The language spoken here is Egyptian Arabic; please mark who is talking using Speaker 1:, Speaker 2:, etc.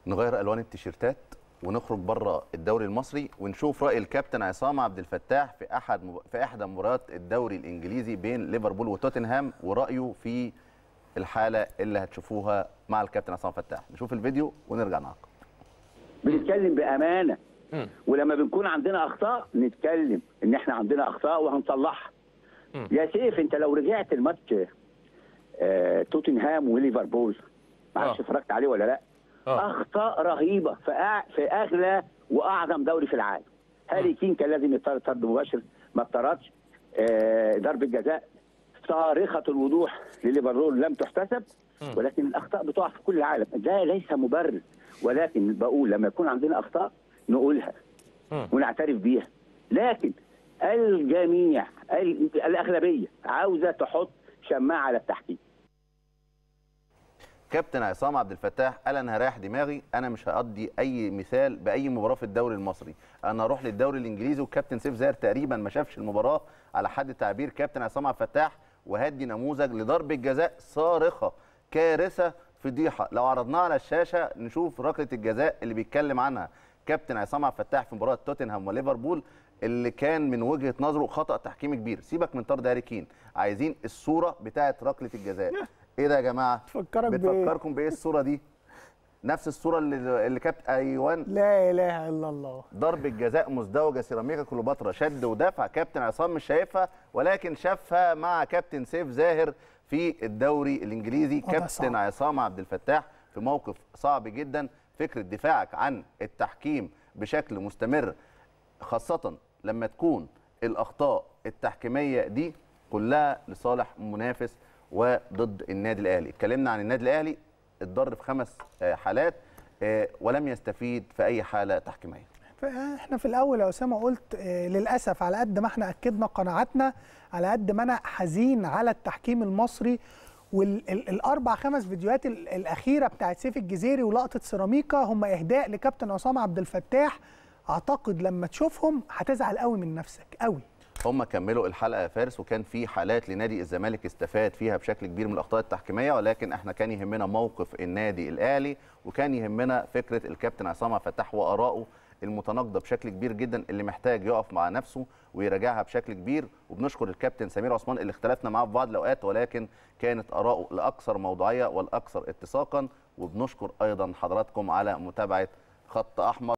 Speaker 1: نغير الوان التيشيرتات ونخرج بره الدوري المصري ونشوف راي الكابتن عصام عبد الفتاح في احد مب... في احدى مباريات الدوري الانجليزي بين ليفربول وتوتنهام ورايه في الحاله اللي هتشوفوها مع الكابتن عصام فتاح نشوف الفيديو ونرجع نعقب
Speaker 2: بنتكلم بامانه ولما بنكون عندنا اخطاء نتكلم ان احنا عندنا اخطاء وهنصلحها يا سيف انت لو رجعت الماتش آه توتنهام وليفربول ما اعرفش
Speaker 3: آه.
Speaker 2: اتفرجت عليه ولا لا
Speaker 3: آه.
Speaker 2: اخطاء رهيبه في أع- في اغلى واعظم دوري في العالم هاري كين كان لازم يطرد طرد مباشر ما اطردش آه ضربه جزاء صارخه الوضوح لليفربول لم تحتسب ولكن الاخطاء بتقع في كل العالم ده ليس مبرر ولكن بقول لما يكون عندنا اخطاء نقولها
Speaker 3: مم.
Speaker 2: ونعترف بيها لكن الجميع ال- الاغلبيه عاوزه تحط شماعه على التحكيم
Speaker 1: كابتن عصام عبد الفتاح قال انا هريح دماغي انا مش هقضي اي مثال باي مباراه في الدوري المصري انا هروح للدوري الانجليزي وكابتن سيف زاهر تقريبا ما شافش المباراه على حد تعبير كابتن عصام عبد الفتاح وهدي نموذج لضربه جزاء صارخه كارثه فضيحه لو عرضناها على الشاشه نشوف ركله الجزاء اللي بيتكلم عنها كابتن عصام عبد الفتاح في مباراه توتنهام وليفربول اللي كان من وجهه نظره خطا تحكيمي كبير سيبك من طرد هاري كين عايزين الصوره بتاعه ركله الجزاء ايه ده يا جماعه
Speaker 4: تفكرك بإيه؟
Speaker 1: بتفكركم بايه الصوره دي نفس الصوره اللي اللي كانت ايوان
Speaker 4: لا اله الا الله
Speaker 1: ضربه جزاء مزدوجه سيراميكا كليوباترا شد ودفع كابتن عصام مش شايفها ولكن شافها مع كابتن سيف زاهر في الدوري الانجليزي
Speaker 4: وضع
Speaker 1: كابتن
Speaker 4: صعب.
Speaker 1: عصام عبد الفتاح في موقف صعب جدا فكره دفاعك عن التحكيم بشكل مستمر خاصه لما تكون الاخطاء التحكيميه دي كلها لصالح منافس وضد النادي الاهلي اتكلمنا عن النادي الاهلي اتضر في خمس آه، حالات آه، ولم يستفيد في اي حاله تحكيميه
Speaker 4: احنا في الاول يا اسامه قلت آه، للاسف على قد ما احنا اكدنا قناعاتنا على قد ما انا حزين على التحكيم المصري والاربع خمس فيديوهات ال- الاخيره بتاعت سيف الجزيري ولقطه سيراميكا هم اهداء لكابتن عصام عبد الفتاح اعتقد لما تشوفهم هتزعل قوي من نفسك قوي
Speaker 1: هم كملوا الحلقه يا فارس وكان في حالات لنادي الزمالك استفاد فيها بشكل كبير من الاخطاء التحكيميه ولكن احنا كان يهمنا موقف النادي الاهلي وكان يهمنا فكره الكابتن عصام عبد الفتاح وارائه المتناقضه بشكل كبير جدا اللي محتاج يقف مع نفسه ويراجعها بشكل كبير وبنشكر الكابتن سمير عثمان اللي اختلفنا معاه في بعض الاوقات ولكن كانت اراءه الاكثر موضوعيه والاكثر اتساقا وبنشكر ايضا حضراتكم على متابعه خط احمر